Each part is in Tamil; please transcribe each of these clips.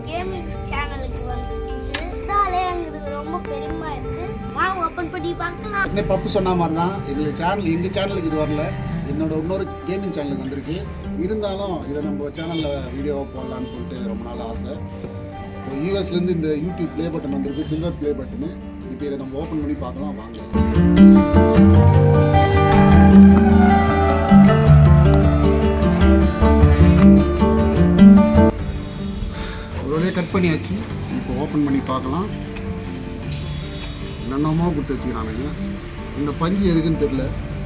கேமிங்ஸ் சேனலுக்கு வந்துச்சு இதாலே எங்களுக்கு ரொம்ப பெருமை இருக்கு வாங்க ஓப்பன் பண்ணி பார்க்கலாம் என்ன பப்பு சொன்ன மாதிரி தான் எங்களுக்கு சேனல் எங்கள் சேனலுக்கு இது வரல என்னோட இன்னொரு கேமிங் சேனலுக்கு வந்திருக்கு இருந்தாலும் இதை நம்ம சேனலில் வீடியோவாக போடலான்னு சொல்லிட்டு ரொம்ப நாள் ஆசை இப்போ யூஎஸ்லேருந்து இந்த யூடியூப் ப்ளே பட்டன் வந்திருக்கு சில்வர் ப்ளே பட்டனு இப்போ இதை நம்ம ஓப்பன் பண்ணி பார்க்கலாம் வாங்க ஒரு வழியாக கட் பண்ணியாச்சு இப்போ ஓப்பன் பண்ணி பார்க்கலாம் என்னென்னமோ கொடுத்து வச்சுக்கிறானுங்க இந்த பஞ்சு எதுக்குன்னு தெரில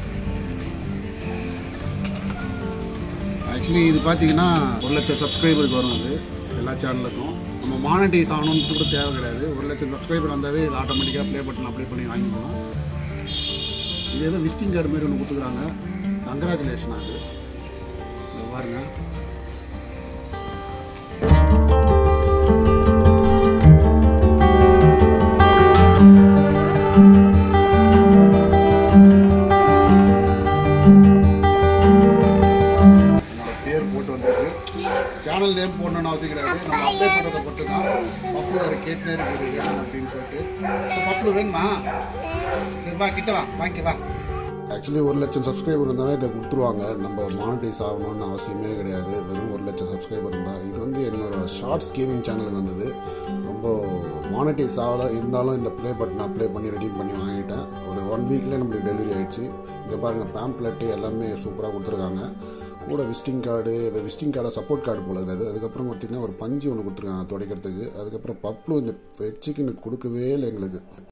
ஆக்சுவலி இது பார்த்தீங்கன்னா ஒரு லட்சம் சப்ஸ்கிரைபருக்கு வரும் அது எல்லா சேனலுக்கும் நம்ம மானிட்டைஸ் ஆகணும்னு கூட தேவை கிடையாது ஒரு லட்சம் சப்ஸ்கிரைபர் வந்தாவே இது ஆட்டோமேட்டிக்காக ப்ளே பட்டன் அப்ளை பண்ணி வாங்கிக்கலாம் இது ஏதோ விசிட்டிங் கார்டு மாதிரி ஒன்று கொடுத்துக்குறாங்க கங்க்ராச்சுலேஷன் அது இதை பாருங்க என்னோட பேர் போட்டு வந்திருக்கு சேனல் நேம் போடணும்னு அவசியம் கிடையாது நம்ம அப்ளை பண்ணுறதை மட்டும் தான் பப்பு வேறு கேட்டுனே இருக்குது வேணும் அப்படின்னு சொல்லிட்டு ஸோ பப்பு வேணுமா சரி வா கிட்ட வா வாங்கி வா ஆக்சுவலி ஒரு லட்சம் சப்ஸ்கிரைபர் இருந்தாலே இதை கொடுத்துருவாங்க நம்ம மானிட்டைஸ் ஆகணும்னு அவசியமே கிடையாது வெறும் ஒரு லட்சம் சப்ஸ்கிரைபர் இருந்தால் இது வந்து என்னோட ஷார்ட்ஸ் கேமிங் சேனலுக்கு வந்தது ரொம்ப மானிட்டைஸ் ஆகலை இருந்தாலும் இந்த ப்ளே பட்டன் அப்ளை பண்ணி ரெடி பண்ணி வாங்கிட்டேன் ஒரு ஒன் வீக்லேயே நம்மளுக்கு டெலிவரி ஆயிடுச்சு இங்கே பாருங்கள் பேம்ப்ளெட்டு எல்லாமே சூப்பராக கொடுத்துருக்காங்க கூட விசிட்டிங் கார்டு இது விசிட்டிங் கார்டை சப்போர்ட் கார்டு போல இது அதுக்கப்புறம் பார்த்தீங்கன்னா ஒரு பஞ்சு ஒன்று கொடுத்துருக்காங்க துடைக்கிறதுக்கு அதுக்கப்புறம் பப்ளு இந்த சிக்கனுக்கு கொடுக்கவே இல்லை எங்களுக்கு